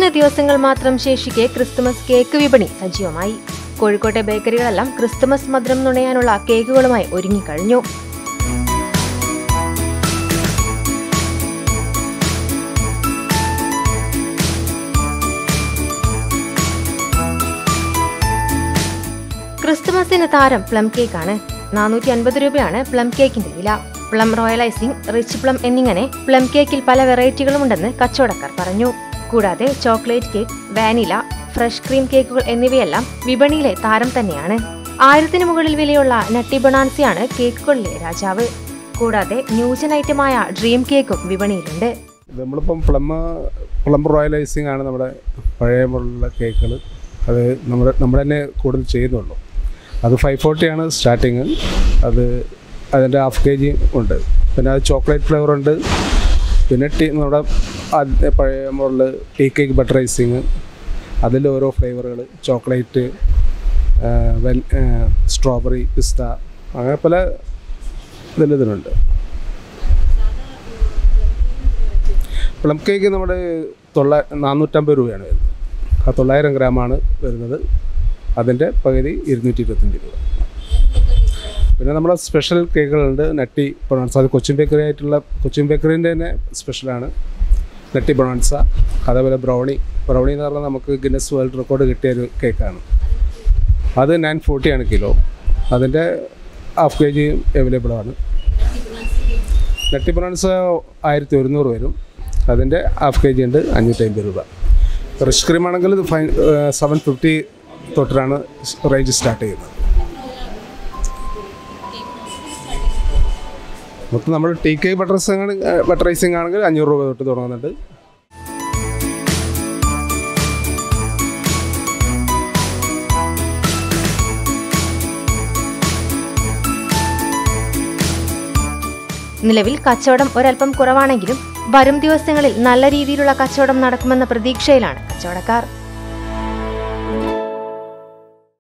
ദിവസങ്ങൾ മാത്രം ശേഷിക്കെ ക്രിസ്തുമസ് കേക്ക് വിപണി സജീവമായി കോഴിക്കോട്ടെ ബേക്കറികളെല്ലാം ക്രിസ്തുമസ് മധുരം നുണയാനുള്ള കേക്കുകളുമായി ഒരുങ്ങിക്കഴിഞ്ഞു ക്രിസ്തുമസിന് താരം പ്ലം കേക്കാണ് നാനൂറ്റി അൻപത് രൂപയാണ് പ്ലം കേക്കിന്റെ വില പ്ലം റോയലൈസിംഗ് റിച്ച് പ്ലം എന്നിങ്ങനെ പ്ലം കേക്കിൽ പല വെറൈറ്റികളും ഉണ്ടെന്ന് കച്ചവടക്കാർ പറഞ്ഞു കൂടാതെ chocolate cake vanilla fresh cream കേക്കുകൾ എന്നിവയെല്ലാം വിപണിയിലെ താരം തന്നെയാണ് ആയിരത്തിന് മുകളിൽ വിലയുള്ള നട്ടി ബൊണാൻസിയാണ് കേക്കുകളിലെ രാജാവ് കൂടാതെ ന്യൂജൻ ഐറ്റമായ ഡ്രീം കേക്കും വിപണിയിലുണ്ട് നമ്മളിപ്പം പ്ലം പ്ലം റോയലൈസിങ് ആണ് നമ്മുടെ പഴയ മുള്ള കേക്കുകൾ അത് നമ്മൾ നമ്മൾ തന്നെ കൂടുതൽ ചെയ്യുന്നുള്ളൂ അത് ഫൈവ് ഫോർട്ടിയാണ് സ്റ്റാർട്ടിങ് അത് അതിൻ്റെ ഹാഫ് കെ ജി ഉണ്ട് പിന്നെ അത് ചോക്ലേറ്റ് ഫ്ലേവർ ഉണ്ട് പിന്നെ ടീ നമ്മുടെ ആദ്യത്തെ പഴയ മുള്ള ടീ കേക്ക് ബട്ടർ റൈസിങ് അതിൽ ഓരോ ഫ്ലേവറുകൾ ചോക്ലേറ്റ് വെൽ സ്ട്രോബെറി പിസ്ത അങ്ങനെ പല ഇതിൽ ഇതിനുണ്ട് പ്ലം കേക്ക് നമ്മുടെ തൊള്ള നാനൂറ്റമ്പത് രൂപയാണ് വരുന്നത് ആ തൊള്ളായിരം ഗ്രാമാണ് വരുന്നത് അതിൻ്റെ പകുതി ഇരുന്നൂറ്റി ഇരുപത്തഞ്ച് രൂപ പിന്നെ നമ്മുടെ സ്പെഷ്യൽ കേക്കുകളുണ്ട് നട്ടി ബൊണാൻസ അത് കൊച്ചിൻ ബേക്കറി ആയിട്ടുള്ള കൊച്ചിൻ ബേക്കറിൻ്റെ തന്നെ സ്പെഷ്യലാണ് നട്ടി ബൊണാൻസ അതേപോലെ ബ്രൗണി ബ്രൗണി എന്ന് പറഞ്ഞാൽ നമുക്ക് ഗിന്നസ് വേൾഡ് റെക്കോർഡ് കിട്ടിയ ഒരു കേക്കാണ് അത് നയൻ ഫോർട്ടിയാണ് കിലോ അതിൻ്റെ ഹാഫ് കെ ജി അവൈലബിൾ ആണ് നട്ടി ബൊണാൻസ ആയിരത്തി ഒരുന്നൂറ് വരും അതിൻ്റെ ഹാഫ് കെ ജി ഉണ്ട് അഞ്ഞൂറ്റി അമ്പത് രൂപ റിച്ച് ക്രീം ആണെങ്കിൽ ഇത് ഫൈൻ സെവൻ ഫിഫ്റ്റി തൊട്ടിട്ടാണ് റേഞ്ച് സ്റ്റാർട്ട് ചെയ്യുന്നത് മൊത്തം നമ്മൾ ടീ കെ ബട്ടർ ബട്ടർ റൈസിങ് ആണെങ്കിൽ അഞ്ഞൂറ് രൂപ തൊട്ട് തുടങ്ങുന്നുണ്ട് നിലവിൽ കച്ചവടം ഒരൽപ്പം കുറവാണെങ്കിലും വരും ദിവസങ്ങളിൽ നല്ല രീതിയിലുള്ള കച്ചവടം നടക്കുമെന്ന പ്രതീക്ഷയിലാണ് കച്ചവടക്കാർ